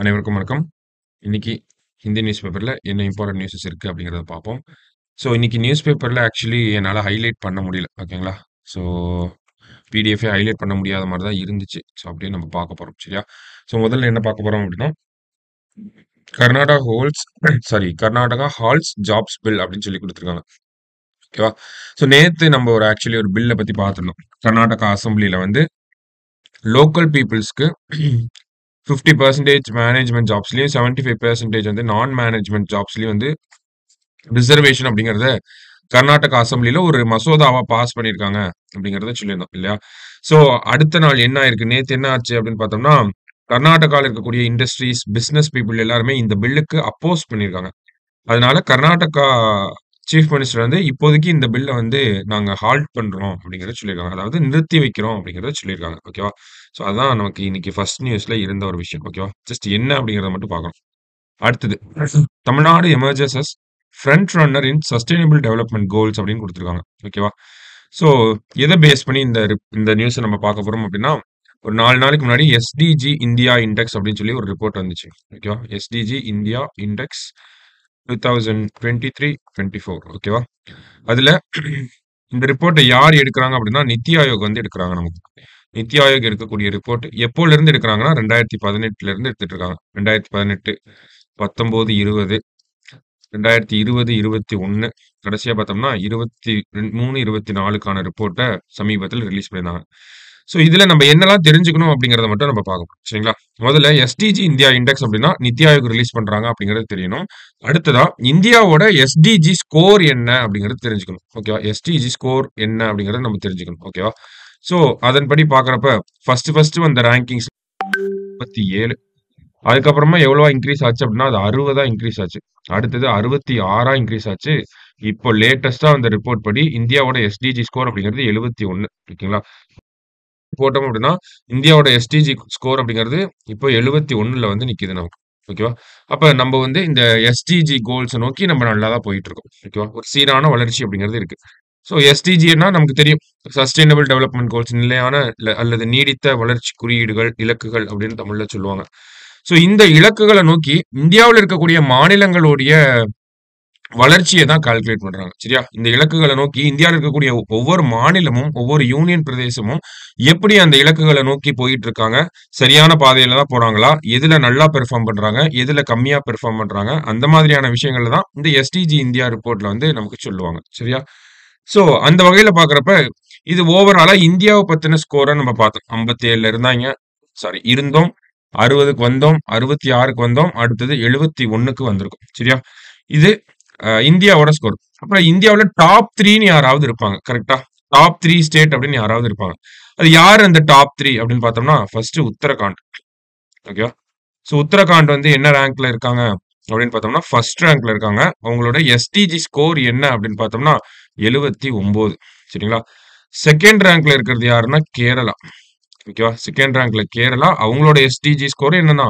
அனைவருக்கும் வணக்கம். இன்னைக்கு ஹிந்தி நியூஸ் பேப்பர்ல என்ன இம்பார்ட்டன்ட் நியூஸஸ் இருக்கு அப்படிங்கிறத பார்ப்போம். ஸோ இன்னைக்கு நியூஸ் பேப்பர்ல ஆக்சுவலி என்னால ஹைலைட் பண்ண முடியல. ஓகேங்களா? ஸோ பிடிஎஃப்பே ஹைலைட் பண்ண முடியாத மாரி தான் இருந்துச்சு. ஸோ அப்படியே நம்ம பார்க்க போறோம். சரியா? ஸோ முதல்ல என்ன பார்க்க போறோம் அப்படின்னா Karnataka holes sorry Karnataka halls jobs bill அப்படின்னு சொல்லி குடுத்துருக்காங்க. ஓகேவா? ஸோ நேத்து நம்ம ஒரு ஆக்சுவலி ஒரு பில்ல பத்தி பார்த்திருந்தோம். கர்நாடகா அசெம்பிளில வந்து லோக்கல் பீப்பிள்ஸ்க்கு 50% மேனேஜ்மென்ட் ஜாப்ஸ்லயும் 75% வந்து நான் மேனேஜ்மென்ட் ஜாப்ஸ்லயும் வந்து ரிசர்வேஷன் அப்படிங்கிறத கர்நாடகா அசெம்பிளில ஒரு மசோதாவா பாஸ் பண்ணியிருக்காங்க அப்படிங்கிறத சொல்லியிருந்தோம் இல்லையா? ஸோ அடுத்த நாள் என்ன ஆயிருக்கு? நேத்து என்ன ஆச்சு அப்படின்னு பார்த்தோம்னா, கர்நாடகால இருக்கக்கூடிய இண்டஸ்ட்ரீஸ், பிசினஸ் பீப்பிள் எல்லாருமே இந்த பில்லுக்கு அப்போஸ் பண்ணியிருக்காங்க. அதனால கர்நாடகா சீஃப் மினிஸ்டர் வந்து இப்போதைக்கு இந்த பில்ல வந்து நாங்க ஹால்ட் பண்றோம் அப்படிங்கிறத சொல்லியிருக்காங்க. அதாவது நிறுத்தி வைக்கிறோம் அப்படிங்கிறத சொல்லியிருக்காங்க. ஓகேவா? ஸோ அதான் நமக்கு இன்னைக்கு ஃபர்ஸ்ட் நியூஸ்ல இருந்த ஒரு விஷயம். ஓகேவா? ஜஸ்ட் என்ன அப்படிங்கிறத மட்டும் பார்க்கணும். அடுத்தது Tamil Nadu emerges as front runner in sustainable development goals அப்படின்னு குடுத்துருக்காங்க. ஓகேவா? ஸோ எத பேஸ் பண்ணி இந்த ரிப் இந்த நியூஸ நம்ம பார்க்க போறோம் அப்படின்னா, ஒரு 4 நாளைக்கு முன்னாடி எஸ்டிஜி இந்தியா இண்டெக்ஸ் அப்படின்னு சொல்லி ஒரு ரிப்போர்ட் வந்துச்சு. ஓகேவா? எஸ்டிஜி இந்தியா இண்டெக்ஸ் 2023, 24 ஓகேவா? அதுல இந்த ரிப்போர்ட்ட யார் எடுக்குறாங்க அப்படின்னா, நித்தி ஆயோக் வந்து எடுக்குறாங்க நமக்கு. நித்தி ஆயோக் எடுக்கக்கூடிய ரிப்போர்ட் எப்போலருந்து எடுக்குறாங்கன்னா, 2018ல இருந்து எடுத்துட்டு இருக்காங்க. 2018, 19, 20, 2020, 21 கடைசியா பார்த்தோம்னா 23, 24க்கான ரிப்போர்ட்ட சமீபத்தில ரிலீஸ் பண்ணியிருந்தாங்க. ஸோ இதுல நம்ம என்னலாம் தெரிஞ்சுக்கணும் அப்படிங்கிறத மட்டும் நம்ம பார்க்கணும். சரிங்களா? முதல்ல எஸ்டிஜி இந்தியா இண்டெக்ஸ் அப்படின்னா நித்தி ஆயோக் ரிலீஸ் பண்றாங்க அப்படிங்கிறது தெரியணும். அடுத்ததா இந்தியாவோட எஸ்டிஜி ஸ்கோர் என்ன அப்படிங்கிறது தெரிஞ்சுக்கணும். ஓகேவா? எஸ்டிஜி ஸ்கோர் என்ன அப்படிங்கிறத நம்ம தெரிஞ்சுக்கணும். ஓகேவா? ஸோ அதன்படி பார்க்கிறப்ப ஃபர்ஸ்ட் ஃபர்ஸ்ட் வந்த ரேங்கிங்ஸ் 37 அதுக்கப்புறமா எவ்வளவா இன்கிரீஸ் ஆச்சு அப்படின்னா, அது 60ஆ இன்கிரீஸ் ஆச்சு. அடுத்தது 66ஆ இன்கிரீஸ் ஆச்சு. இப்போ லேட்டஸ்ட்டா வந்த ரிப்போர்ட் படி இந்தியாவோட எஸ்டிஜி ஸ்கோர் அப்படிங்கிறது 71 ஓகேங்களா? போட்டோம் அப்படின்னா, இந்தியாவோட எஸ்டிஜி ஸ்கோர் அப்படிங்கிறது இப்போ 71ல வந்து நிக்குது நமக்கு. ஓகேவா? அப்ப நம்ம வந்து இந்த எஸ்டிஜி கோல்ஸ நோக்கி நம்ம நல்லா தான் போயிட்டு இருக்கோம். ஓகேவா? ஒரு சீரான வளர்ச்சி அப்படிங்கிறது இருக்கு. ஸோ எஸ்டிஜின்னா நமக்கு தெரியும். சஸ்டெய்னபிள் டெவலப்மென்ட் கோல்ஸ் நிலையான இல்ல அல்லது நீடித்த வளர்ச்சி குறியீடுகள், இலக்குகள் அப்படின்னு தமிழ்ல சொல்லுவாங்க. ஸோ இந்த இலக்குகள நோக்கி இந்தியாவுல இருக்கக்கூடிய மாநிலங்களுடைய வளர்ச்சிய தான் கால்குலேட் பண்றாங்க. சரியா? இந்த இலக்குகள நோக்கி இந்தியால இருக்கக்கூடிய ஒவ்வொரு மாநிலமும், ஒவ்வொரு யூனியன் பிரதேசமும் எப்படி அந்த இலக்குகள நோக்கி போயிட்டு இருக்காங்க? சரியான பாதையில தான் போறாங்களா? எதுல நல்லா பெர்ஃபார்ம் பண்றாங்க? எதுல கம்மியா பெர்ஃபார்ம் பண்றாங்க? அந்த மாதிரியான விஷயங்கள தான் இந்த எஸ்டிஜி இந்தியா ரிப்போர்ட்ல வந்து நமக்கு சொல்லுவாங்க. சரியா? ஸோ அந்த வகையில பார்க்கிறப்ப, இது ஓவராலா இந்தியாவ பத்தின ஸ்கோர நம்ம பார்த்தோம். 57ல இருந்தாய்ங்க. சாரி இருந்தோம். 60க்கு வந்தோம். 66க்கு வந்தோம். அடுத்தது 71க்கு வந்திருக்கோம். சரியா? இது அ இந்தியாவோட ஸ்கோர். அப்புறம் இந்தியாவுல டாப் 3ன்னு யாராவது இருப்பாங்க. கரெக்ட்டா? டாப் 3 ஸ்டேட் அப்படின்னு யாராவது இருப்பாங்க. அது யாரு அந்த டாப் 3 அப்படின்னு பார்த்தோம்னா, ஃபர்ஸ்ட் உத்தரகாண்ட். ஓகேவா? ஸோ உத்தரகாண்ட் வந்து என்ன ரேங்க்ல இருக்காங்க அப்படின்னு பார்த்தோம்னா, ஃபர்ஸ்ட் ரேங்க்ல இருக்காங்க. அவங்களோட எஸ்டிஜி ஸ்கோர் என்ன அப்படின்னு பார்த்தோம்னா, 79 சரிங்களா? செகண்ட் ரேங்க்ல இருக்கிறது யாருன்னா கேரளா. ஓகேவா? செகண்ட் ரேங்க்ல கேரளா. அவங்களோட எஸ்டிஜி ஸ்கோர் என்னன்னா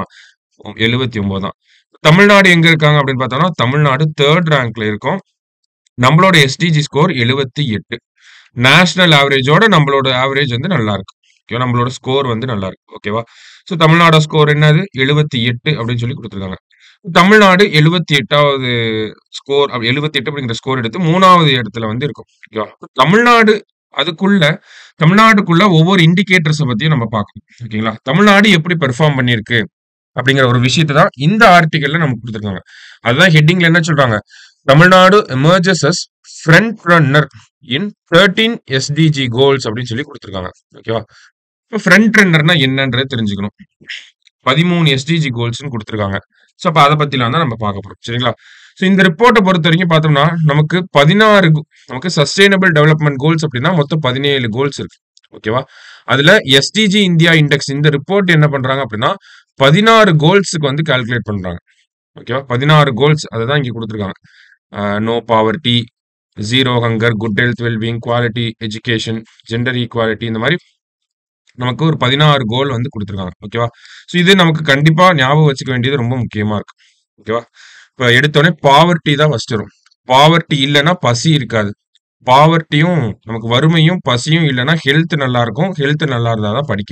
79 தான். தமிழ்நாடு எங்க இருக்காங்க அப்படின்னு பார்த்தோம்னா, தமிழ்நாடு 3 ரேங்க்ல இருக்கோம். நம்மளோட எஸ்டிஜி ஸ்கோர் 78. நேஷனல் ஆவரேஜோட நம்மளோட ஆவரேஜ் வந்து நல்லா இருக்கு. ஓகேவா? நம்மளோட ஸ்கோர் வந்து நல்லா இருக்கு. ஓகேவா? ஸோ தமிழ்நாடோட ஸ்கோர் என்னது? 78 அப்படின்னு சொல்லி குடுத்துருக்காங்க. தமிழ்நாடு 78வது ஸ்கோர் 78 அப்படிங்கிற ஸ்கோர் எடுத்து 3வது இடத்துல வந்து இருக்கும். ஓகேவா? தமிழ்நாடு அதுக்குள்ள தமிழ்நாட்டுக்குள்ள ஒவ்வொரு இண்டிகேட்டர்ஸ பத்தியும் நம்ம பார்க்கணும். ஓகேங்களா? தமிழ்நாடு எப்படி பெர்ஃபார்ம் பண்ணியிருக்கு? அப்படிங்கிற ஒரு விஷயத்த தான் இந்த ஆர்டிகிள்ல நமக்கு குடுத்துருக்காங்க. அதுதான் ஹெட்டிங்ல என்ன சொல்றாங்க? Tamil Nadu emerges as front runner in 13 SDG goals அப்படின்னு சொல்லி குடுத்துருக்காங்க. ஓகேவா? இப்ப ஃப்ரண்ட் ரன்னர்னா என்னன்றத தெரிஞ்சுக்கணும். 13 எஸ்டிஜி கோல்ஸ்ன்னு குடுத்துருக்காங்க. ஸோ அப்ப அத பத்திலாம் தான் நம்ம பார்க்க போறோம். சரிங்களா? ஸோ இந்த ரிப்போர்ட்ட பொறுத்தவரைக்கும் பார்த்தோம்னா, நமக்கு 16 கோ நமக்கு சஸ்டெய்னபிள் டெவலப்மென்ட் கோல்ஸ் அப்படின்னா மொத்தம் 17 கோல்ஸ் இருக்கு. ஓகேவா? அதுல எஸ்டிஜி இந்தியா இண்டெக்ஸ் இந்த ரிப்போர்ட் என்ன பண்றாங்க அப்படின்னா, 16 கோல்ஸ்க்கு வந்து கால்குலேட் பண்றாங்க. ஓகேவா? 16 கோல்ஸ் அத தான் இங்க குடுத்துருக்காங்க. Uh no poverty, zero hunger, good health, well being, quality education, gender equality இந்த மாரி நமக்கு ஒரு 16 கோல் வந்து குடுத்துருக்காங்க. ஓகேவா? ஸோ இது நமக்கு கண்டிப்பா ஞாபகம் வச்சுக்க வேண்டியது ரொம்ப முக்கியமா இருக்கு. ஓகேவா? இப்ப எடுத்தோனே பாவர்ட்டி தான் ஃபர்ஸ்ட் வரும். பாவர்ட்டி இல்லன்னா பசி இருக்காது. பாவர்ட்டியும் நமக்கு வறுமையும், பசியும் இல்லன்னா ஹெல்த் நல்லா இருக்கும். ஹெல்த் நல்லா இருந்தா தான் படிக்க முடியும்.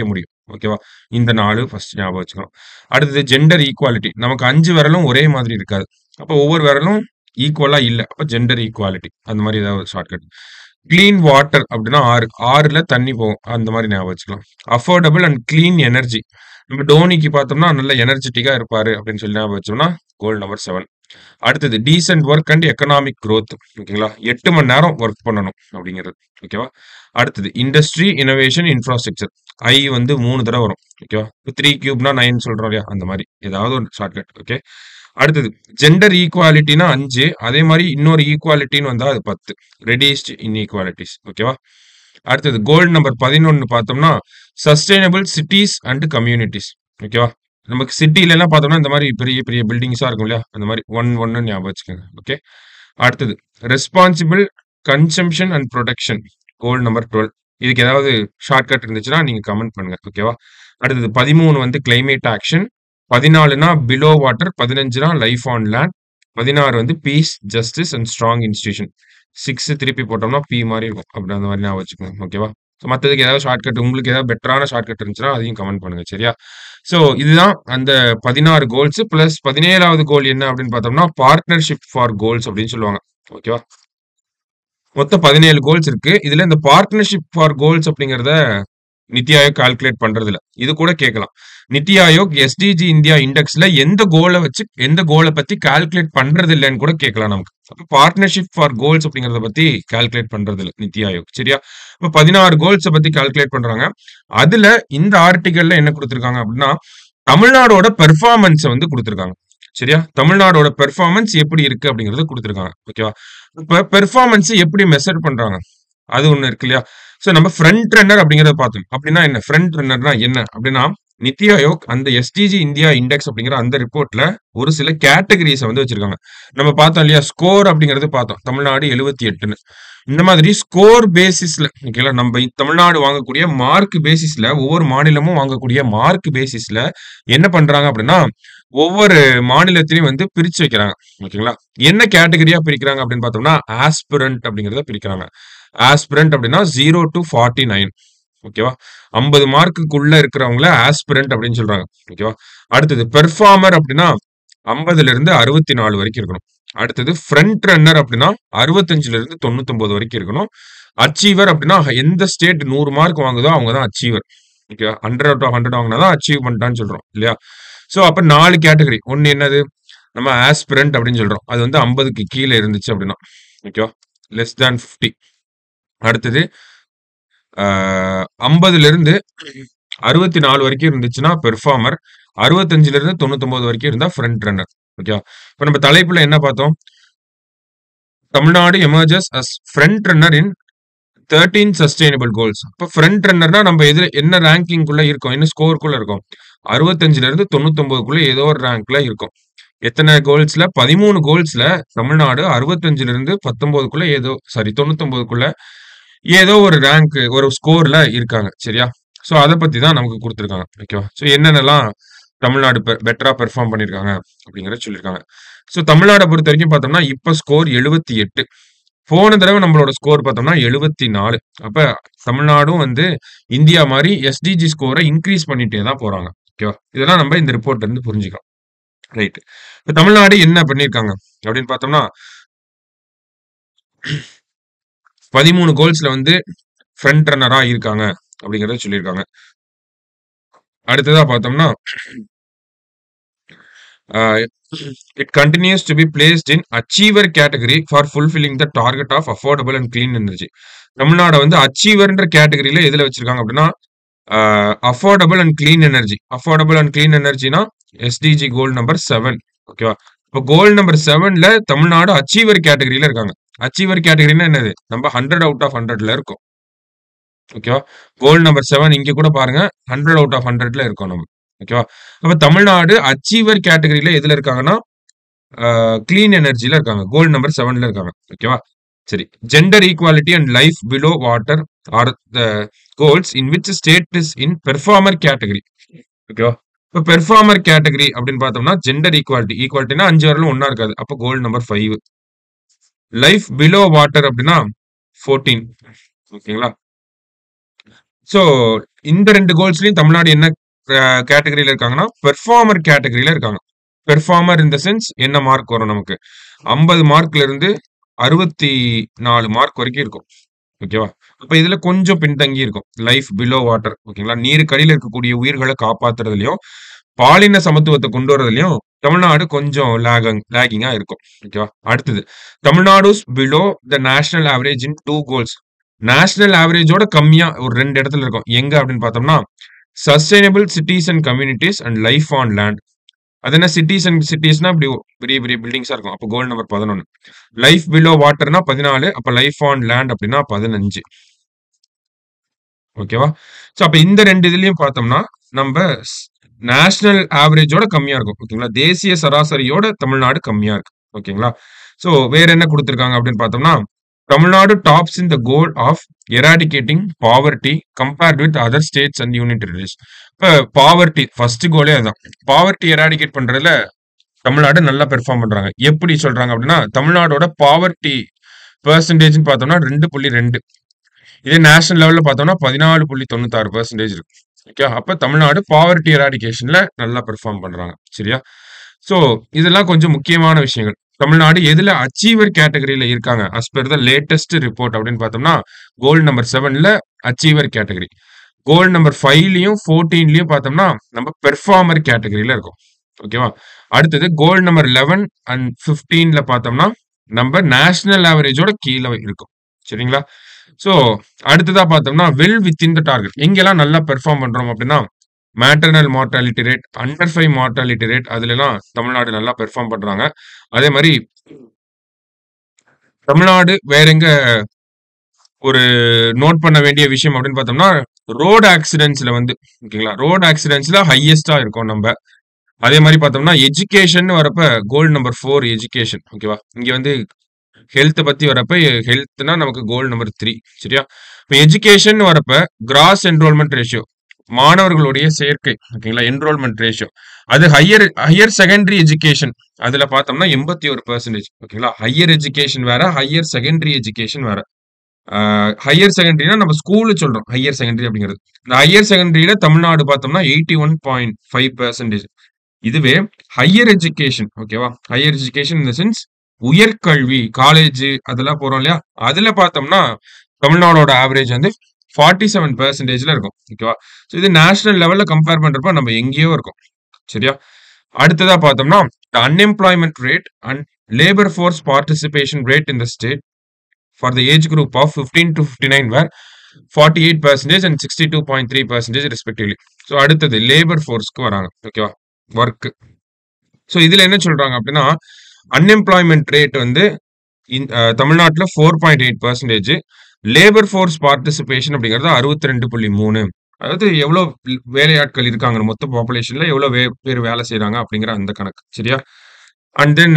ஓகேவா? இந்த 4 ஃபர்ஸ்ட் ஞாபகம் வச்சுக்கணும். அடுத்தது ஜெண்டர் ஈக்வாலிட்டி. நமக்கு 5 விரலும் ஒரே மாதிரி இருக்காது. அப்ப ஒவ்வொரு விரலும் ஈக்குவலா இல்ல. அப்ப ஜெண்டர் ஈக்வாலிட்டி. அந்த மாரி ஏதாவது ஒரு ஷார்ட்கட். கிளீன் வாட்டர் அப்டின்னா ஆறு. ஆறுல தண்ணி போகும். அந்த மாரி ஞாபகம் வச்சுக்கலாம். Affordable and clean energy. நம்ம டோனிக்கு பார்த்தோம்னா, நல்ல எனர்ஜெட்டிக்கா இருப்பாரு அப்படின்னு சொல்லி ஞாபகம் வச்சோம்னா, கோல் நம்பர் 7. அடுத்தது decent work and economic growth. ஓகேங்களா? 8 மணி நேரம் வொர்க் பண்ணணும் அப்படிங்கிறது. ஓகேவா? அடுத்தது இண்டஸ்ட்ரி, இன்னோவேஷன், இன்ஃப்ராஸ்ட்ரக்சர். ஐ வந்து 3 தடவ வரும். ஓகேவா? இப்ப 3 கியூப்னா 9 சொல்றோம் இல்லையா? அந்த மாரி. ஏதாவது ஒரு ஷார்ட்கட். ஓகே. அடுத்தது ஜெண்டர் ஈக்வாலிட்டினா 5. அதே மாரி இன்னொரு ஈக்வாலிட்டின்னு வந்தா அது 10. Reduced inequalities. ஓகேவா? அடுத்தது கோல் நம்பர் 11 பார்த்தோம்னா, சஸ்டெய்னபிள் சிட்டீஸ் அண்ட் கம்யூனிட்டீஸ். ஓகேவா? நமக்கு சிட்டிலலாம் பார்த்தோம்னா, இந்த மாரி பெரிய பெரிய பில்டிங்ஸா இருக்கும் இல்லையா? அந்த மாரி 1, 1ன்னு ஞாபகம் வச்சுக்கோங்க. ஓகே. அடுத்தது responsible consumption and production. Goal number 12. இதுக்கு ஏதாவது ஷார்ட்கட் இருந்துச்சுன்னா, நீங்க கமெண்ட் பண்ணுங்க. ஓகேவா? அடுத்தது 13 வந்து கிளைமேட் ஆக்ஷன். 14னா பிலோ வாட்டர். 15னா லைஃப் ஆன் லேண்ட். 16 வந்து peace, justice and strong institution. 6 திருப்பி போட்டோம்னா, பி மாரி இருக்கும். அப்படி அந்த மாரி ஞாபகம் வச்சுக்கோங்க. ஓகேவா? ஸோ மத்ததுக்கு ஏதாவது ஷார்ட்கட் உங்களுக்கு ஏதாவது பெட்டரான ஷார்ட்கட் இருந்துச்சுன்னா, அதையும் கமெண்ட் பண்ணுங்க. சரியா? ஸோ இதுதான் அந்த 16 கோல்ஸ் பிளஸ் 17வது கோல் என்ன அப்படின்னு பார்த்தோம்னா, பார்ட்னர்ஷிப் ஃபார் கோல்ஸ் அப்படின்னு சொல்லுவாங்க. ஓகேவா? மொத்தம் 17 கோல்ஸ் இருக்கு. இதுல இந்த பார்ட்னர்ஷிப் ஃபார் கோல்ஸ் அப்படிங்கிறத நித்தி ஆயோக் கால்குலேட் பண்றதில்ல. இது கூட கேட்கலாம். நித்தி ஆயோக் எஸ்டிஜி இந்தியா இண்டெக்ஸ்ல எந்த கோல வச்சு எந்த கோல பத்தி கால்குலேட் பண்றது இல்லன்னு கூட கேட்கலாம் நமக்கு. அப்ப பார்ட்னர்ஷிப் ஃபார் கோல்ஸ் அப்படிங்கிறத பத்தி கால்குலேட் பண்றது இல்ல நித்தி ஆயோக். சரியா? இப்ப 16 கோல்ஸ பத்தி கால்குலேட் பண்றாங்க. அதுல இந்த ஆர்டிகல்ல என்ன குடுத்திருக்காங்க அப்படின்னா, தமிழ்நாடோட பெர்ஃபார்மன்ஸ வந்து குடுத்திருக்காங்க. சரியா? தமிழ்நாடோட பெர்ஃபார்மன்ஸ் எப்படி இருக்கு அப்படிங்கிறத குடுத்திருக்காங்க. ஓகேவா? இப்ப பெர்ஃபார்மன்ஸ் எப்படி மெஷர் பண்றாங்க? அது ஒண்ணு இருக்கு இல்லையா? ஸோ நம்ம ஃப்ரண்ட் ரன்னர் அப்படிங்கிறத பார்த்தோம். அப்படின்னா என்ன? ஃப்ரண்ட் ரன்னர்னா என்ன? அப்படின்னா, நித்தி ஆயோக் அந்த எஸ்டிஜி இந்தியா இண்டெக்ஸ் அப்படிங்கிற அந்த ரிப்போர்ட்ல ஒரு சில கேட்டகரிஸ வந்து வச்சிருக்காங்க. நம்ம பார்த்தோம் இல்லையா? ஸ்கோர் அப்படிங்கிறது பார்த்தோம். தமிழ்நாடு 78ன்னு. இந்த மாதிரி ஸ்கோர் பேசிஸ்ல ஓகேங்களா? நம்ம தமிழ்நாடு வாங்கக்கூடிய மார்க் பேசிஸ்ல ஒவ்வொரு மாநிலமும் வாங்கக்கூடிய மார்க் பேசிஸ்ல என்ன பண்றாங்க அப்படின்னா, ஒவ்வொரு மாநிலத்திலயும் வந்து பிரிச்சு வைக்கிறாங்க. ஓகேங்களா? என்ன கேட்டகரியா பிரிக்கிறாங்க அப்படின்னு பார்த்தோம்னா, ஆஸ்பிரண்ட் அப்படிங்கிறத பிரிக்கிறாங்க. ஆஸ்பிரண்ட் அப்படின்னா 0 டூ 49 ஓகேவா? 50 மார்க்குக்குள்ள இருக்கிறவங்கள ஆஸ்பிரண்ட் அப்படின்னு சொல்றாங்க. ஓகேவா? அடுத்தது பெர்ஃபார்மர் அப்படின்னா 50ல இருந்து 64 வரைக்கும் இருக்கணும். அடுத்தது ஃப்ரண்ட் ரன்னர் அப்படின்னா 65ல இருந்து 99 வரைக்கும் இருக்கணும். அச்சீவர் அப்படின்னா எந்த ஸ்டேட் 100 மார்க் வாங்குதோ அவங்க தான் அச்சீவர். ஓகேவா? 100 அவுட் ஆஃப் 100 வாங்குனா தான் அச்சீவ்மென்ட்டான்னு சொல்றோம். இல்லையா? ஸோ அப்ப 4 கேட்டகரி. ஒண்ணு என்னது? நம்ம ஆஸ்பிரண்ட் அப்படின்னு சொல்றோம். அது வந்து 50க்கு கீழ இருந்துச்சு அப்படின்னா. ஓகேவா? Less than 50. அடுத்தது ஆ 50ல இருந்து 64 வரைக்கும் இருந்துச்சுன்னா பெர்ஃபார்மர். 65ல இருந்து 99 வரைக்கும் இருந்தா ஃப்ரண்ட் ரன்னர். ஓகேவா? இப்ப நம்ம தலைப்புல என்ன பார்த்தோம்? Tamil Nadu emerges as front runner in 13 sustainable goals. இப்ப ஃப்ரண்ட் ரன்னர்னா நம்ம எதுல என்ன ரேங்கிங்குள்ள இருக்கோம்? என்ன ஸ்கோர்க்குள்ள இருக்கோம்? 65ல இருந்து 99க்குள்ள ஏதோ ஒரு ரேங்க்ல இருக்கோம். எத்தன கோல்ஸ்ல? 13 கோல்ஸ்ல தமிழ்நாடு 65ல இருந்து 19க்குள்ள ஏதோ சாரி 99க்குள்ள ஏதோ ஒரு ரேங்க் ஒரு ஸ்கோர்ல இருக்காங்க. சரியா? ஸோ அத பத்தி தான் நமக்கு குடுத்திருக்காங்க. ஓகேவா? ஸோ என்னென்னலாம் தமிழ்நாடு பெ பெட்டரா பெர்ஃபார்ம் பண்ணியிருக்காங்க அப்படிங்கிறத சொல்லியிருக்காங்க. ஸோ தமிழ்நாட பொறுத்தவரைக்கும் பார்த்தோம்னா, இப்ப ஸ்கோர் 78. போன தடவ நம்மளோட ஸ்கோர் பார்த்தோம்னா 74. அப்ப தமிழ்நாடும் வந்து இந்தியா மாரி எஸ்டிஜி ஸ்கோர இன்கிரீஸ் பண்ணிட்டே தான் போறாங்க. ஓகேவா? இதெல்லாம் நம்ம இந்த ரிப்போர்ட்ல இருந்து புரிஞ்சுக்கலாம். ரைட். இப்ப தமிழ்நாடு என்ன பண்ணியிருக்காங்க? அப்படின்னு பார்த்தோம்னா 13 கோல்ஸ்ல வந்து ஃப்ரண்ட் ரன்னரா இருக்காங்க அப்படிங்கிறத சொல்லியிருக்காங்க. அடுத்ததா பார்த்தோம்னா ah it continues to be placed in achiever category for fulfilling the target of affordable and clean energy. தமிழ்நாட வந்து அச்சீவர்ன்ற கேட்டகரியில எதுல வச்சிருக்காங்க அப்படின்னா, ah affordable and clean energy. Affordable and clean எனர்ஜினா எஸ்டிஜி கோல் நம்பர் 7 ஓகேவா? இப்ப கோல் நம்பர் 7ல தமிழ்நாடு அச்சீவர் கேட்டகரியில இருக்காங்க. அச்சீவர் கேட்டகரின்னா என்னது? நம்ம 100 அவுட் ஆஃப் 100ல இருக்கோம். ஓகேவா? கோல் நம்பர் 7 இங்க கூட பாருங்க 100 அவுட் ஆஃப் 100ல இருக்கோம் நம்ம. ஓகேவா? அப்ப தமிழ்நாடு அச்சீவர் கேட்டகரியில எதுல இருக்காங்கன்னா, ஆ கிளீன் எனர்ஜில இருக்காங்க. கோல் நம்பர் 7ல இருக்காங்க. ஓகேவா? சரி. Gender equality and life below water are the goals in which state is in performer category. ஓகேவா? இப்ப பெர்ஃபார்மர் கேட்டகரி அப்படின்னு பார்த்தோம்னா, ஜெண்டர் ஈக்வாலிட்டி. ஈக்வாலிட்டினா 5 விரலும் ஒண்ணா இருக்காது. அப்ப goal number 5. Life below water அப்படின்னா 14 ஓகேங்களா? ஸோ இந்த 2 கோல்ஸ்லயும் தமிழ்நாடு என்ன அ கேட்டகரில இருக்காங்கன்னா, பெர்ஃபார்மர் கேட்டகரில இருக்காங்க. பெர்ஃபார்மர் இன் த சென்ஸ் என்ன மார்க் வரும் நமக்கு? 50 மார்க்ல இருந்து 64 மார்க் வரைக்கும் இருக்கும். ஓகேவா? அப்ப இதுல கொஞ்சம் பின்தங்கி இருக்கும். லைஃப் பிலோ வாட்டர் ஓகேங்களா? நீருக்கு அடியில இருக்கக்கூடிய உயிர்கள காப்பாத்துறதுலயும், பாலின சமத்துவத்த கொண்டு வரதுலயும் தமிழ்நாடு கொஞ்சம் லேகங் லேகிங்கா இருக்கும். ஓகேவா? அடுத்தது Tamil Nadu's below the national average in 2 goals. National ஆவரேஜோட கம்மியா ஒரு 2 இடத்துல இருக்கும். எங்க அப்படின்னு பார்த்தோம்னா, sustainable cities and communities and life on land. அது என்ன சிட்டீஸ் அண்ட் சிட்டீஸ்னா இப்படி பெரிய பெரிய பில்டிங்ஸா இருக்கும். அப்ப கோல் நம்பர் 11. லைஃப் பிலோ வாட்டர்னா 14 அப்ப லைஃப் ஆன் லேண்ட் அப்படின்னா 15. ஓகேவா? சோ அப்ப இந்த 2 இதுலயும் பார்த்தோம்னா, நம்ப ஸ் நேஷனல் ஆவரேஜோட கம்மியா இருக்கும். ஓகேங்களா? தேசிய சராசரியோட தமிழ்நாடு கம்மியா இருக்கு. ஓகேங்களா? சோ வேற என்ன குடுத்திருக்காங்க அப்படின்னு பார்த்தோம்னா, Tamil Nadu tops in the goal of eradicating poverty compared with other states and union territories. இப்ப பாவர்ட்டி ஃபர்ஸ்ட் கோலே அதான். பாவர்ட்டி எராடிகேட் பண்றதுல தமிழ்நாடு நல்லா பெர்ஃபார்ம் பண்றாங்க. எப்படி சொல்றாங்க அப்படின்னா, தமிழ்நாடோட பாவர்ட்டி பெர்சன்டேஜ்ன்னு பார்த்தோம்னா 2.2 இதே நேஷனல் லெவல்ல பார்த்தோம்னா 14.96% இருக்கு. ஓகே. அப்ப தமிழ்நாடு பாவர்ட்டி எராடிகேஷன்ல நல்லா பெர்ஃபார்ம் பண்றாங்க. சரியா? சோ இதெல்லாம் கொஞ்சம் முக்கியமான விஷயங்கள். தமிழ்நாடு எதுல அச்சீவர் கேட்டகரில இருக்காங்க? As per the latest report அப்படின்னு பார்த்தோம்னா, கோல் நம்பர் 7ல அச்சீவர் கேட்டகரி. கோல் நம்பர் 5லயும் 14லயும் பார்த்தோம்னா, நம்ம பெர்ஃபார்மர் கேட்டகரில இருக்கோம். ஓகேவா? அடுத்தது கோல் நம்பர் 11 அண்ட் 15ல பார்த்தோம்னா, நம்ப நேஷனல் ஆவரேஜோட கீழ இருக்கும். சரிங்களா? சோ அடுத்ததா பார்த்தோம்னா, வெல் வித்தின் த டார்கெட். எங்கெல்லாம் நல்லா பெர்ஃபார்ம் பண்றோம் அப்படின்னா, maternal mortality rate, under 5 mortality rate அதுலலாம் தமிழ்நாடு நல்லா பெர்ஃபார்ம் பண்றாங்க. அதே மாரி தமிழ்நாடு வேற எங்க ஒரு நோட் பண்ண வேண்டிய விஷயம் அப்படின்னு பார்த்தோம்னா, ரோட் ஆக்சிடென்ட்ஸ்ல வந்து ஓகேங்களா? ரோட் ஆக்சிடென்ட்ஸ்ல ஹையஸ்ட்டா இருக்கோம் நம்ப. அதே மாரி பார்த்தோம்னா, எஜுகேஷன்னு வரப்ப கோல் நம்பர் 4 எஜுகேஷன் ஓகேவா? இங்க வந்து ஹெல்த்த பத்தி வரப்ப ஹெல்த்னா நமக்கு கோல் நம்பர் 3 சரியா? இப்ப எஜுகேஷன் வரப்ப கிராஸ் என்ரோல்மென்ட் ரேஷியோ மாணவர்களுடைய சேர்க்கை ஓகேங்களா? என்ரோல்மென்ட் ரேஷியோ அது ஹையர் ஹையர் செகண்டரி எஜுகேஷன் அதுல பார்த்தோம்னா 81% ஓகேங்களா? ஹையர் எஜுகேஷன் வேற, ஹையர் செகண்டரி எஜுகேஷன் வேற. ஆ ஹையர் செகண்டரினா நம்ம ஸ்கூல் சொல்றோம். ஹையர் செகண்டரி அப்படிங்கிறது. இந்த ஹையர் செகண்டரில தமிழ்நாடு பார்த்தோம்னா 81.5% இதுவே ஹையர் எஜுகேஷன் ஓகேவா? Higher education in the sense உயர்கல்வி, காலேஜ் அதெல்லாம் போறோம் இல்லையா? அதுல பார்த்தோம்னா, தமிழ்நாடோட ஆவரேஜ் வந்து 47%ல இருக்கும். ஓகேவா? சோ இது நேஷனல் லெவல்ல கம்பேர் பண்றப்ப நம்ம எங்கேயோ இருக்கோம். சரியா? அடுத்ததா பார்த்தோம்னா, the unemployment rate and labour force participation rate in the state for the age group of 15-59 where 48% and 62.3% respectively. So அடுத்தது லேபர் ஃபோர்ஸ்க்கு வராங்க. ஓகேவா? வொர்க். சோ இதுல என்ன சொல்றாங்க அப்படின்னா, அன்எம்ப்ளாய்மென்ட் ரேட் வந்து இன் அ தமிழ்நாட்டுல 4.8% லேபர் ஃபோர்ஸ் பார்ட்டிசிபேஷன் அப்படிங்கிறது 62.3 அதாவது எவ்வளோ வேலையாட்கள் இருக்காங்க மொத்த பாப்புலேஷன்ல எவ்வளோ வே பேர் வேலை செய்றாங்க அப்படிங்கிற அந்த கணக்கு. சரியா? And then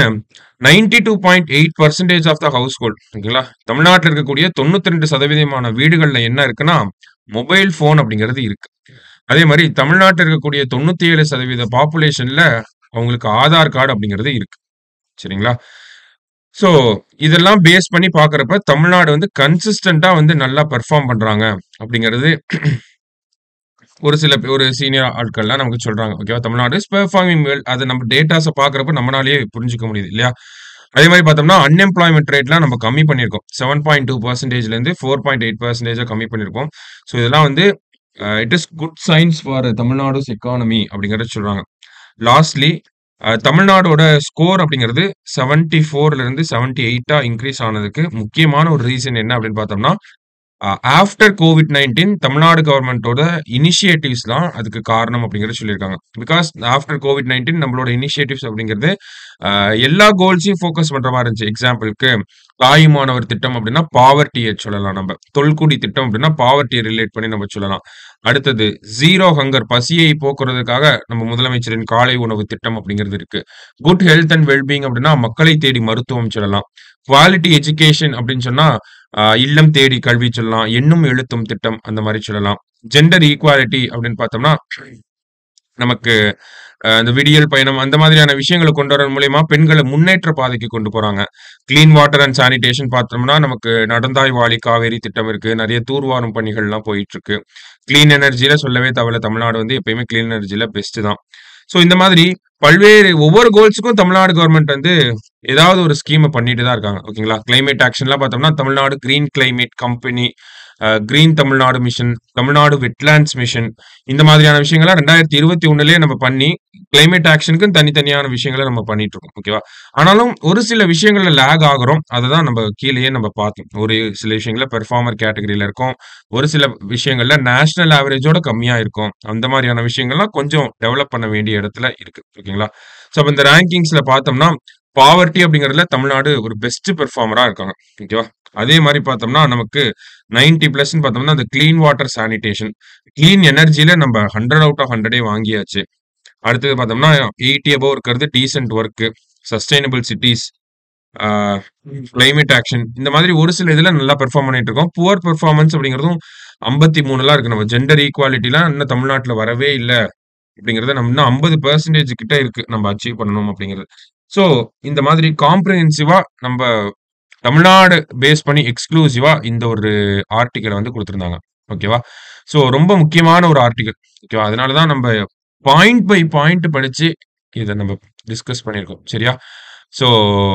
92.8% of the household ஓகேங்களா? தமிழ்நாட்டுல இருக்கக்கூடிய 92% வீடுகள்ல என்ன இருக்குன்னா, மொபைல் ஃபோன் அப்படிங்கிறது இருக்கு. அதே மாரி தமிழ்நாட்டுல இருக்கக்கூடிய 97% பாப்புலேஷன்ல அவங்களுக்கு ஆதார் கார்டு அப்படிங்கிறது இருக்கு. சரிங்களா? சோ இதெல்லாம் பேஸ் பண்ணி பார்க்கிறப்ப தமிழ்நாடு வந்து கன்சிஸ்டன்ட்டா வந்து நல்லா பெர்ஃபார்ம் பண்றாங்க அப்படிங்கிறது ஒரு சில ஒரு சீனியர் ஆட்கள்லாம் நமக்கு சொல்றாங்க. ஓகேவா? தமிழ்நாடு இஸ் பெர்ஃபார்மிங் வெல் அத நம்ம டேட்டாஸ பார்க்கிறப்ப நம்மனாலயே புரிஞ்சுக்க முடியுது இல்லையா? அதே மாரி பார்த்தோம்னா, அன்எம்ப்ளாய்மென்ட் ரேட்லாம் நம்ம கம்மி பண்ணியிருக்கோம். 7.2%ல இருந்து 4.8%ஆ கம்மி பண்ணியிருக்கோம். சோ இதெல்லாம் வந்து uh it is good signs for Tamil Nadu's economy அப்படிங்கிறத சொல்றாங்க. லாஸ்ட்லி அ தமிழ்நாடோட ஸ்கோர் அப்படிங்கிறது 74ல இருந்து 78ஆ இன்கிரீஸ் ஆனதுக்கு முக்கியமான ஒரு ரீசன் என்ன அப்படின்னு பார்த்தோம்னா, அ ஆஃப்டர் கோவிட்-19 தமிழ்நாடு கவர்ன்மென்ட்டோட இனிஷியேட்டிவ்ஸ் தான் அதுக்கு காரணம் அப்படிங்கிறத சொல்லியிருக்காங்க. பிகாஸ் ஆஃப்டர் கோவிட்-19 நம்மளோட இனிஷியேட்டிவ்ஸ் அப்படிங்கிறது அ எல்லா கோல்ஸையும் ஃபோக்கஸ் பண்ற மாரி இருந்துச்சு. எக்ஸாம்பிள்க்கு தாயுமானவர் திட்டம் அப்படின்னா பாவர்ட்டிய சொல்லலாம் நம்ப. தொல்குடி திட்டம் அப்படின்னா பாவர்ட்டிய ரிலேட் பண்ணி நம்ம சொல்லலாம். அடுத்தது ஜீரோ ஹங்கர் பசியை போக்குறதுக்காக நம்ம முதலமைச்சரின் காலை உணவு திட்டம் அப்படிங்கிறது இருக்கு. Good health and well being அப்படின்னா மக்களை தேடி மருத்துவம் சொல்லலாம். குவாலிட்டி எஜுகேஷன் அப்படின்னு சொன்னா, அ இல்லம் தேடி கல்வி சொல்லலாம். எண்ணும் எழுத்தும் திட்டம் அந்த மாரி சொல்லலாம். ஜெண்டர் ஈக்வாலிட்டி அப்படின்னு பார்த்தோம்னா, நமக்கு அ இந்த விடியல் பயணம் அந்த மாதிரியான விஷயங்கள கொண்டு வரதன் மூலியமா பெண்கள முன்னேற்ற பாதைக்கு கொண்டு போறாங்க. கிளீன் வாட்டர் அண்ட் சானிடேஷன் பார்த்தோம்னா, நமக்கு நடந்தாய் வாழி காவேரி திட்டம் இருக்கு. நெறைய தூர்வாரும் பணிகள்லாம் போயிட்டுருக்கு. கிளீன் எனர்ஜில சொல்லவே தேவையில்ல. தமிழ்நாடு வந்து எப்பயுமே கிளீன் எனர்ஜில பெஸ்ட்டு தான். ஸோ இந்த மாதிரி பல்வேறு ஒவ்வொரு கோல்ஸுக்கும் தமிழ்நாடு கவர்ன்மெண்ட் வந்து ஏதாவது ஒரு ஸ்கீம பண்ணிட்டு தான் இருக்காங்க. ஓகேங்களா? கிளைமேட் ஆக்ஷன்லாம் பார்த்தோம்னா, Tamil Nadu green climate company, uh green Tamil Nadu mission, Tamil Nadu wetlands mission இந்த மாதிரியான விஷயங்கள்லாம் 2021லயே நம்ம பண்ணி, கிளைமேட் ஆக்ஷனுக்குன்னு தனித்தனியான விஷயங்கள நம்ம பண்ணிட்டுருக்கோம். ஓகேவா? ஆனாலும் ஒரு சில விஷயங்கள்ல லேக் ஆகுறோம். அததான் நம்ப கீழயே நம்ம பார்த்தோம். ஒரு சில விஷயங்கள்ல பெர்ஃபார்மர் கேட்டகரில இருக்கோம். ஒரு சில விஷயங்கள்ல நேஷனல் ஆவரேஜோட கம்மியா இருக்கோம். அந்த மாரியான விஷயங்கள்லாம் கொஞ்சம் டெவலப் பண்ண வேண்டிய இடத்துல இருக்கு. ஓகேங்களா? ஸோ அப்ப இந்த ரேங்கிங்ஸ்ல பார்த்தோம்னா, பாவர்ட்டி அப்படிங்கிறதுல தமிழ்நாடு ஒரு பெஸ்ட் பெர்ஃபார்மரா இருக்காங்க. ஓகேவா? அதே மாரி பார்த்தோம்னா, நமக்கு 90+ன்னு பார்த்தோம்னா, அந்த கிளீன் வாட்டர் சானிடேஷன், கிளீன் எனர்ஜில நம்ப 100 அவுட் ஆஃப் 100டே வாங்கியாச்சு. அடுத்தது பார்த்தோம்னா, 80 அபோவ் இருக்கிறது decent work, sustainable cities, ah climate action இந்த மாதிரி ஒரு சில இதுல நல்லா பெர்ஃபார்ம் பண்ணிட்டு இருக்கோம். புவர் பெர்ஃபார்மன்ஸ் அப்படிங்கிறதும் 53லாம் இருக்கு. நம்ம ஜெண்டர் ஈக்குவாலிட்டிலாம் இன்னும் தமிழ்நாட்டுல வரவே இல்ல. அப்படிங்கிறத நம்ம இன்னும் 50% கிட்ட இருக்கு. நம்ம அச்சீவ் பண்ணணும் அப்படிங்கிறது. ஸோ இந்த மாதிரி காம்ப்ரிஹென்சிவா நம்ப தமிழ்நாடு பேஸ் பண்ணி எக்ஸ்க்ளூசிவா இந்த ஒரு ஆர்டிக்கிள வந்து குடுத்திருந்தாங்க. ஓகேவா? ஸோ ரொம்ப முக்கியமான ஒரு ஆர்டிக்கிள். ஓகேவா? அதனால தான் நம்ப பாயிண்ட் பை பாயிண்ட் படிச்சு இத நம்ம டிஸ்கஸ் பண்ணியிருக்கோம். சரியா? ஸோ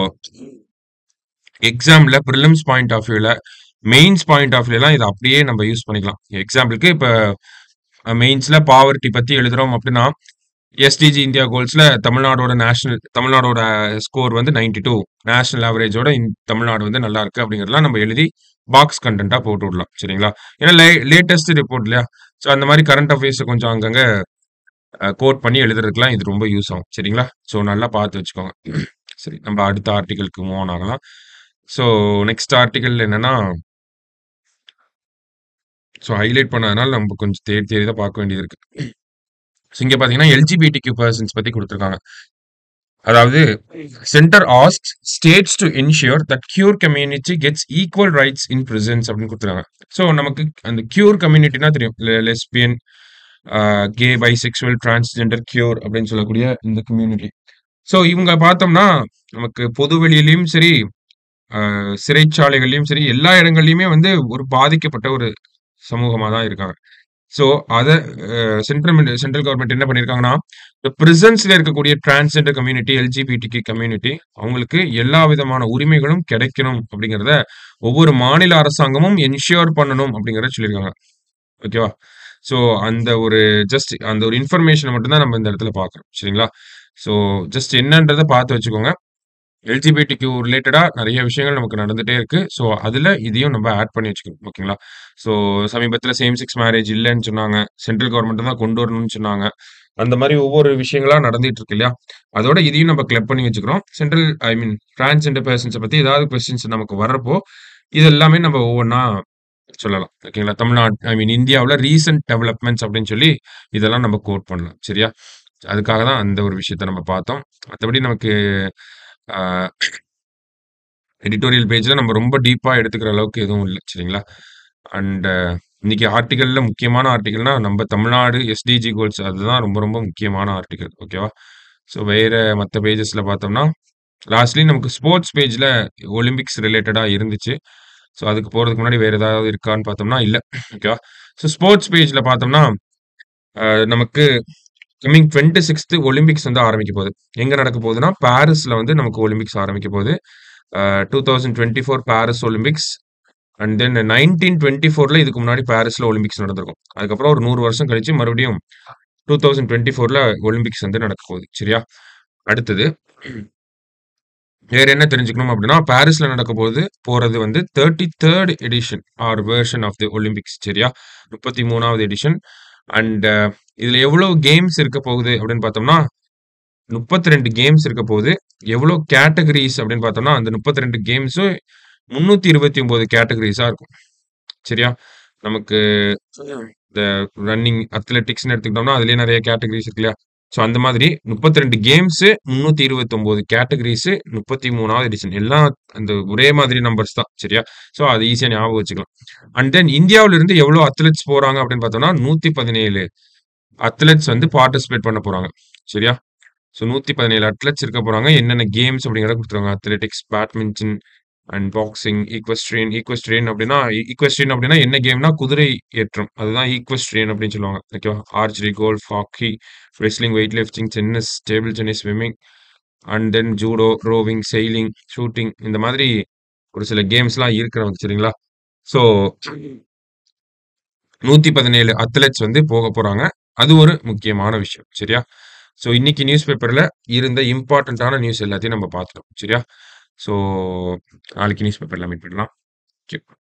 எக்ஸாம்ல பிரிலிம்ஸ் பாயிண்ட் ஆஃப் வியூல, மெயின்ஸ் பாயிண்ட் ஆஃப் வியூலாம் இத அப்படியே நம்ம யூஸ் பண்ணிக்கலாம். எக்ஸாம்பிளுக்கு இப்ப அ மெயின்ஸ்ல பாவர்ட்டி பத்தி எழுதுறோம் அப்படின்னா, எஸ்டிஜி இந்தியா கோல்ஸ்ல தமிழ்நாடோட நேஷனல் தமிழ்நாடோட ஸ்கோர் வந்து 92 நேஷனல் ஆவரேஜோட இந் தமிழ்நாடு வந்து நல்லா இருக்கு அப்படிங்கிறதெல்லாம் நம்ம எழுதி பாக்ஸ் கன்டென்ட்டா போட்டு விடலாம். சரிங்களா? ஏன்னா லே லேட்டஸ்ட் ரிப்போர்ட் இல்லையா? ஸோ அந்த மாரி கரண்ட் அஃபேர்ஸ கொஞ்சம் அங்கங்க அ கோட் பண்ணி எழுதுறதுக்குலாம் இது ரொம்ப யூஸ் ஆகும். சரிங்களா? ஸோ நல்லா பார்த்து வச்சுக்கோங்க. சரி நம்ம அடுத்த ஆர்டிக்கிள்க்கு மூவ் ஆன் ஆகலாம். ஸோ நெக்ஸ்ட் ஆர்டிக்கிள் என்னன்னா ஸோ ஹைலைட் பண்ணாதனால நம்ம கொஞ்சம் தேடி தேடி தான் பார்க்க வேண்டியது இருக்கு. ஸோ இங்க பார்த்தீங்கன்னா, எல்ஜிபிடிக்யூ பெர்சன்ஸ் பத்தி குடுத்திருக்காங்க. அதாவது centre asks states to ensure that queer community gets equal rights in prisons அப்படின்னு குடுத்துருக்காங்க. ஸோ நமக்கு அந்த கியூர் கம்யூனிட்டினா தெரியும். லெ lesbian, uh gay, bisexual, transgender queer அப்படின்னு சொல்லக்கூடிய இந்த கம்யூனிட்டி. ஸோ இவங்க பார்த்தோம்னா, நமக்கு பொது வெளியிலயும் சரி, அ சிறைச்சாலைகள்லயும் சரி, எல்லா இடங்கள்லயுமே வந்து ஒரு பாதிக்கப்பட்ட ஒரு சமூகமா தான் இருக்காங்க. ஸோ அத அ சென்ட்ரல் மின் சென்ட்ரல் கவர்ன்மெண்ட் என்ன பண்ணியிருக்காங்கன்னா, இந்த பிரிசன்ஸ்ல இருக்கக்கூடிய டிரான்ஸ்ஜெண்டர் கம்யூனிட்டி, எல்ஜிபிடிக்யூ கம்யூனிட்டி அவங்களுக்கு எல்லா விதமான உரிமைகளும் கிடைக்கணும் அப்படிங்கிறத ஒவ்வொரு மாநில அரசாங்கமும் என்ஷூர் பண்ணணும் அப்படிங்கிறத சொல்லியிருக்காங்க. ஓகேவா? ஸோ அந்த ஒரு ஜஸ்ட் அந்த ஒரு இன்ஃபர்மேஷன மட்டும் தான் நம்ம இந்த இடத்துல பார்க்குறோம். சரிங்களா? ஸோ ஜஸ்ட் என்னன்றத பார்த்து வச்சுக்கோங்க. எல்ஜிபிடிக்யூ ரிலேட்டடா நெறைய விஷயங்கள் நமக்கு நடந்துட்டே இருக்கு. ஸோ அதுல இதையும் நம்ம ஆட் பண்ணி வச்சுக்கணும். ஓகேங்களா? ஸோ சமீபத்தில சேம் செக்ஸ் மேரேஜ் இல்லன்னு சொன்னாங்க. சென்ட்ரல் கவர்ன்மெண்ட் தான் கொண்டு வரணும்னு சொன்னாங்க. அந்த மாரி ஒவ்வொரு விஷயங்களா நடந்துட்டு இருக்கு இல்லையா? அதோட இதையும் நம்ம கிளப் பண்ணி வச்சுக்கிறோம். சென்ட்ரல் ஐ மீன் டிரான்ஸ்ஜெண்டர் பெர்சன்ஸ பத்தி ஏதாவது கொஸ்டின்ஸ் நமக்கு வர்றப்போ, இது எல்லாமே நம்ம ஒவ்வொன்னா சொல்லலாம். ஓகேங்களா? தமிழ்நாட் ஐ மீன் இந்தியாவுல ரீசென்ட் டெவலப்மெண்ட்ஸ் அப்படின்னு சொல்லி இதெல்லாம் நம்ம கோட் பண்ணலாம். சரியா? அதுக்காக தான் அந்த ஒரு விஷயத்த நம்ம பார்த்தோம். மத்தபடி நமக்கு அ எடிட்டோரியல் பேஜ்ல நம்ம ரொம்ப டீப்பா எடுத்துக்கிற அளவுக்கு எதுவும் இல்ல. சரிங்களா? அண்ட் இன்னைக்கு ஆர்டிக்கிள்ல முக்கியமான ஆர்டிக்கிள்னா, நம்ம தமிழ்நாடு எஸ்டிஜி கோல்ஸ் அதுதான் ரொம்ப ரொம்ப முக்கியமான ஆர்டிக்கிள். ஓகேவா? ஸோ வேற மத்த பேஜஸ்ல பார்த்தோம்னா, லாஸ்ட்லி நமக்கு ஸ்போர்ட்ஸ் பேஜ்ல ஒலிம்பிக்ஸ் ரிலேட்டடா இருந்துச்சு. ஸோ அதுக்கு போறதுக்கு முன்னாடி வேற ஏதாவது இருக்கான்னு பார்த்தோம்னா இல்ல. ஓகேவா? ஸோ ஸ்போர்ட்ஸ் பேஜ்ல பார்த்தோம்னா, அ நமக்கு கம்மிங் 26த் ஒலிம்பிக்ஸ் வந்து ஆரம்பிக்க போகுது. எங்க நடக்க போகுதுன்னா, பாரிஸ்ல வந்து நமக்கு ஒலிம்பிக்ஸ் ஆரம்பிக்க போகுது. Uh 2024 Paris olympics and then 1924ல இதுக்கு முன்னாடி பாரிஸ்ல ஒலிம்பிக்ஸ் நடந்திருக்கும். அதுக்கப்புறம் ஒரு 100 வருஷம் கழிச்சு மறுபடியும் 2024ல ஒலிம்பிக்ஸ் வந்து நடக்க போகுது. சரியா? அடுத்தது வேற என்ன தெரிஞ்சுக்கணும் அப்படின்னா, பாரிஸ்ல நடக்க போது போறது வந்து 33rd edition or version of the Olympics சரியா? 33வது எடிஷன் அண்ட் இதுல எவ்வளவு கேம்ஸ் இருக்க போகுது அப்படின்னு பார்த்தோம்னா, 32 கேம்ஸ் இருக்க போகுது. எவ்வளோ கேட்டகரிஸ் அப்படின்னு பார்த்தோம்னா, அந்த 32 கேம்ஸும் 329 கேட்டகரிஸா இருக்கும். சரியா? நமக்கு இந்த ரன்னிங், அத்லெட்டிக்ஸ்ன்னு எடுத்துக்கிட்டோம்னா, அதிலேயே நெறைய கேட்டகரிஸ் இருக்கு இல்லையா? ஸோ அந்த மாதிரி 32 கேம்ஸு, 329 கேட்டகரிஸு, 33வது எடிஷன் எல்லாம் அந்த ஒரே மாதிரி நம்பர்ஸ் தான். சரியா? ஸோ அது ஈஸியா ஞாபகம் வச்சுக்கலாம். அண்ட் தென் இந்தியாவுல இருந்து எவ்வளோ அத்லெட்ஸ் போறாங்க அப்படின்னு பார்த்தோம்னா, 117 அத்லெட்ஸ் வந்து பார்ட்டிசிபேட் பண்ண போறாங்க. சரியா? ஸோ 117 அத்லெட்ஸ் இருக்க போறாங்க. என்னென்ன கேம்ஸ் அப்படிங்கிறத குடுத்துருக்காங்க. Athletics, badminton and boxing, equestrian equestrian அப்படின்னா ஈக்வெஸ்ட்ரியன் அப்படின்னா என்ன கேம்னா குதிரை ஏற்றம். அதுதான் ஈக்வெஸ்ட்ரியன் அப்படின்னு சொல்லுவாங்க. ஓகேவா? Archery, golf, hockey, wrestling, weight lifting, tennis, table tennis, swimming and then judo, rowing, sailing, shooting இந்த மாதிரி ஒரு சில கேம்ஸ்லாம் இருக்கிறவங்க சரிங்களா? ஸோ 117 அத்லெட்ஸ் வந்து போக போறாங்க. அது ஒரு முக்கியமான விஷயம். சரியா? ஸோ இன்னைக்கு நியூஸ் பேப்பர்ல இருந்த இம்பார்ட்டன்ட்டான நியூஸ் எல்லாத்தையும் நம்ம பார்த்துட்டோம். சரியா? ஸோ நாளைக்கு நியூஸ் பேப்பர்ல மீட் பண்ணலாம். ஓகே.